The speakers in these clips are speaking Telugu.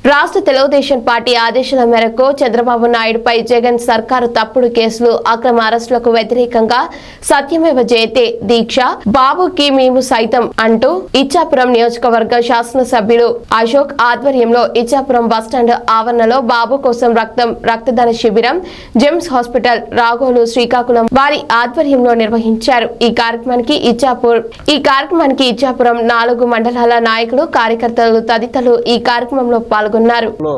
రాష్ట్ర తెలుగుదేశం పార్టీ ఆదేశాల మేరకు చంద్రబాబు నాయుడుపై జగన్ సర్కారు తప్పుడు కేసులు అక్రమ అరెస్టులకు వ్యతిరేకంగా సత్యమేవ జయతే దీక్ష బాబుకి మేము సైతం అంటూ ఇచ్చాపురం నియోజకవర్గ శాసనసభ్యుడు అశోక్ ఆధ్వర్యంలో ఇచ్చాపురం బస్టాండ్ ఆవరణలో బాబు కోసం రక్తం రక్తదాన శిబిరం జెమ్స్ హాస్పిటల్ రాగోలు శ్రీకాకుళం వారి ఆధ్వర్యంలో నిర్వహించారు ఈ కార్యక్రమానికి ఇచ్చాపూర్ ఈ కార్యక్రమానికి ఇచ్చాపురం నాలుగు మండలాల నాయకులు కార్యకర్తలు తదితరులు ఈ కార్యక్రమంలో పాల్గొన్నారు లో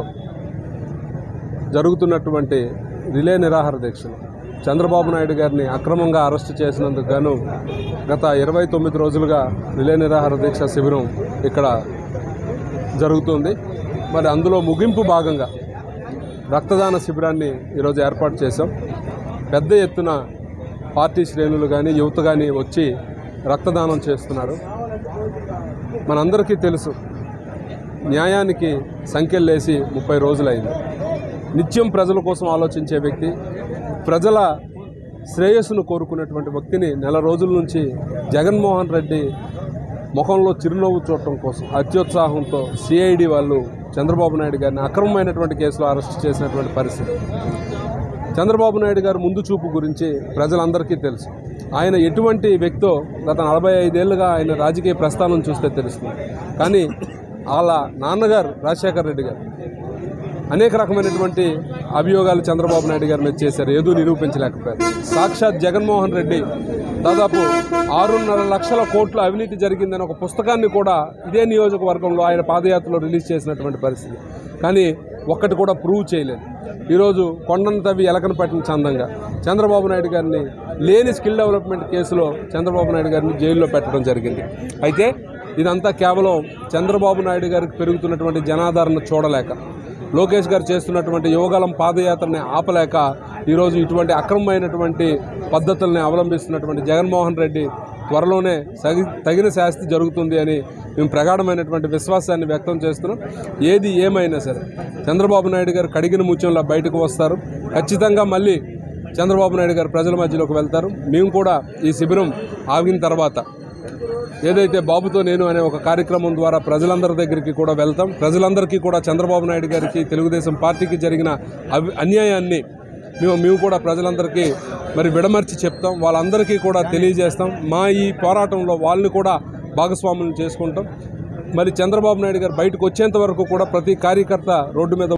జరుగుతున్నటువంటి రిలే నిరాహార దీక్షలు చంద్రబాబు నాయుడు గారిని అక్రమంగా అరెస్టు చేసినందుకు గాను గత ఇరవై తొమ్మిది రోజులుగా రిలే నిరాహార దీక్ష శిబిరం ఇక్కడ జరుగుతుంది మరి అందులో ముగింపు భాగంగా రక్తదాన శిబిరాన్ని ఈరోజు ఏర్పాటు చేశాం పెద్ద ఎత్తున పార్టీ శ్రేణులు కానీ యువత కానీ వచ్చి రక్తదానం చేస్తున్నారు మనందరికీ తెలుసు న్యాయానికి సంఖ్యలేసి ముప్పై రోజులైంది నిత్యం ప్రజల కోసం ఆలోచించే వ్యక్తి ప్రజల శ్రేయస్సును కోరుకునేటువంటి వ్యక్తిని నెల రోజుల నుంచి జగన్మోహన్ రెడ్డి ముఖంలో చిరునవ్వు చూడటం కోసం అత్యుత్సాహంతో సిఐడి వాళ్ళు చంద్రబాబు నాయుడు గారిని అక్రమమైనటువంటి కేసులో అరెస్ట్ చేసినటువంటి పరిస్థితి చంద్రబాబు నాయుడు గారు ముందు చూపు గురించి ప్రజలందరికీ తెలుసు ఆయన ఎటువంటి వ్యక్తో గత నలభై ఐదేళ్లుగా ఆయన రాజకీయ ప్రస్థానం చూస్తే తెలుస్తుంది కానీ వాళ్ళ నాన్నగారు రాజశేఖర్ రెడ్డి గారు అనేక రకమైనటువంటి అభియోగాలు చంద్రబాబు నాయుడు గారి మీద చేశారు ఏదో నిరూపించలేకపోయారు సాక్షాత్ జగన్మోహన్ రెడ్డి దాదాపు ఆరున్నర లక్షల కోట్ల అవినీతి జరిగిందని ఒక పుస్తకాన్ని కూడా ఇదే నియోజకవర్గంలో ఆయన పాదయాత్రలో రిలీజ్ చేసినటువంటి పరిస్థితి కానీ ఒక్కటి కూడా ప్రూవ్ చేయలేదు ఈరోజు కొండను తవ్వి ఎలకను పట్టిన చందంగా చంద్రబాబు నాయుడు గారిని లేని స్కిల్ డెవలప్మెంట్ కేసులో చంద్రబాబు నాయుడు గారిని జైల్లో పెట్టడం జరిగింది అయితే ఇదంతా కేవలం చంద్రబాబు నాయుడు గారికి పెరుగుతున్నటువంటి జనాదరణ చూడలేక లోకేష్ గారు చేస్తున్నటువంటి యువగలం పాదయాత్రని ఆపలేక ఈరోజు ఇటువంటి అక్రమమైనటువంటి పద్ధతుల్ని అవలంబిస్తున్నటువంటి జగన్మోహన్ రెడ్డి త్వరలోనే సగి తగిన శాస్తి జరుగుతుంది అని మేము ప్రగాఢమైనటువంటి విశ్వాసాన్ని వ్యక్తం చేస్తున్నాం ఏది ఏమైనా సరే చంద్రబాబు నాయుడు గారు కడిగిన ముత్యంలో బయటకు వస్తారు ఖచ్చితంగా మళ్ళీ చంద్రబాబు నాయుడు గారు ప్రజల మధ్యలోకి వెళ్తారు మేము కూడా ఈ శిబిరం ఆగిన తర్వాత ఏదైతే బాబుతో నేను అనే ఒక కార్యక్రమం ద్వారా ప్రజలందరి దగ్గరికి కూడా వెళ్తాం ప్రజలందరికీ కూడా చంద్రబాబు నాయుడు గారికి తెలుగుదేశం పార్టీకి జరిగిన అవి అన్యాయాన్ని మేము మేము కూడా ప్రజలందరికీ మరి విడమర్చి చెప్తాం వాళ్ళందరికీ కూడా తెలియజేస్తాం మా ఈ పోరాటంలో వాళ్ళని కూడా భాగస్వాములను చేసుకుంటాం మరి చంద్రబాబు నాయుడు గారు బయటకు వచ్చేంత వరకు కూడా ప్రతి కార్యకర్త రోడ్డు మీద